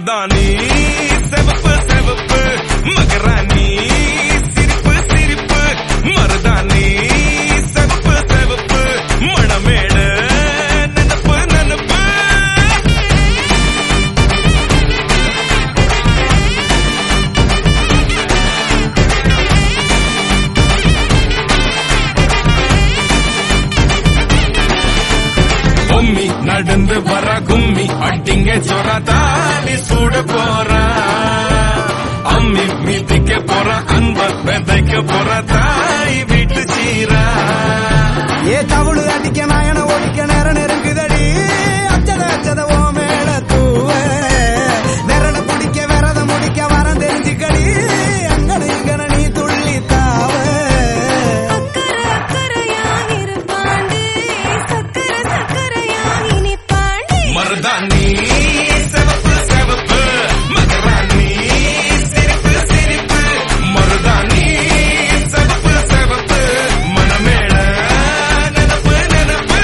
மருதாணி செவப்பு செவப்பு மகராணி சிரிப்பு சிரிப்பு மருதாணி செவப்பு செவப்பு மணமேடு நினப்பு நினப்பு பொம்மி நடந்து வர கும்மி அட்டிங்க சொர தாலி சூட போறா அம்மி மீதிக்க போற அன்ப விதைக்க போற தாய் வீட்டு சீரா ஏ தவுளு அடிக்க நாயன ஒடிக்க நேரம் நெருங்குதடி அச்சத அச்சத ஓ மேல தூவ விரட பிடிக்க விரத முடிக்க வரம் தெரிஞ்சுக்கடி அங்கன இங்கன நீ துள்ளி தாவ அக்கறை அக்கறையாய் இருப்பாண்டி சக்கரை சக்கரையாய் இனிப்பாண்டி மருதாணி சிவப்பு சிவப்பு மகராணி சிரிப்பு சிரிப்பு மருதாணி சிவப்பு சிவப்பு மணமேள நினப்பு நினப்பு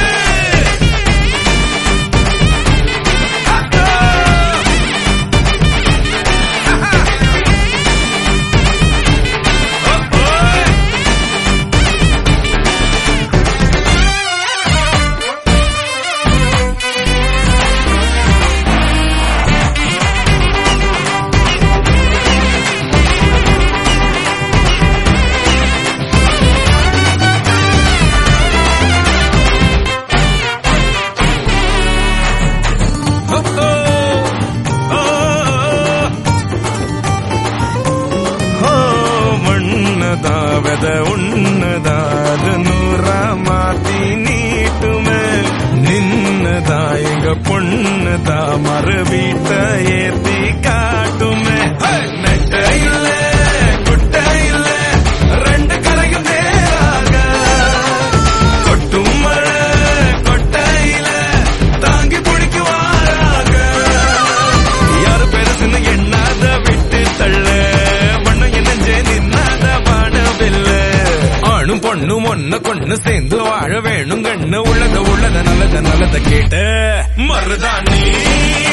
மண்ணதாவத உன்னதாது நூறா மாத்தி நீட்டுமே நின்னதா எங்க பொண்ணுதா மறு வீட்ட ஏத்தி காட்டுமே நெட்ட இல்ல குட்ட இல்ல ரெண்டு கரையும் நேராக கொட்டும் மழை கொட்டையில தாங்கி பிடிக்குவாராக யாரு பெருசுன்னு எண்ணாத விட்டு தள்ள மண்ணு என்னஞ்சே நின்னாத வானவில்ல ஆணும் பொண்ணும் ஒண்ணு கொண்டு சேர்ந்து வாழ வேணும் கண்ணு உள்ளத உள்ளத நல்லத நல்லத கேட்டு மருதாணி